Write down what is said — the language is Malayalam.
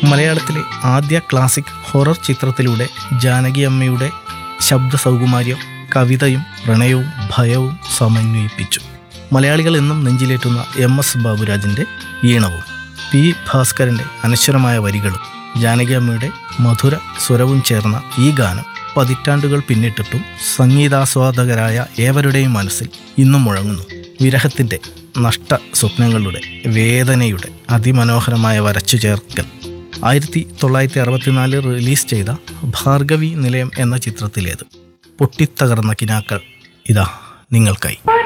മലയാളത്തിലെ ആദ്യ ക്ലാസിക് ഹൊറർ ചിത്രത്തിലൂടെ ജാനകി അമ്മയുടെ ശബ്ദ സൗകുമാര്യം കവിതയും പ്രണയവും ഭയവും സമന്വയിപ്പിച്ചു മലയാളികൾ എന്നും നെഞ്ചിലേറ്റുന്ന എം എസ് ബാബുരാജിൻ്റെ ഈണവും പി ഭാസ്കരൻ്റെ അനശ്വരമായ വരികളും ജാനകി അമ്മയുടെ മധുര സ്വരവും ചേർന്ന ഈ ഗാനം പതിറ്റാണ്ടുകൾ പിന്നിട്ടിട്ടും സംഗീതാസ്വാദകരായ ഏവരുടെയും മനസ്സിൽ ഇന്നും മുഴങ്ങുന്നു വിരഹത്തിൻ്റെ നഷ്ട സ്വപ്നങ്ങളുടെ വേദനയുടെ അതിമനോഹരമായ വരച്ചു ചേർക്കൽ ആയിരത്തി തൊള്ളായിരത്തി അറുപത്തിനാല് റിലീസ് ചെയ്ത ഭാർഗവി നിലയം എന്ന ചിത്രത്തിലേത് പൊട്ടിത്തകർന്ന കിനാക്കൾ ഇതാ നിങ്ങൾക്കായി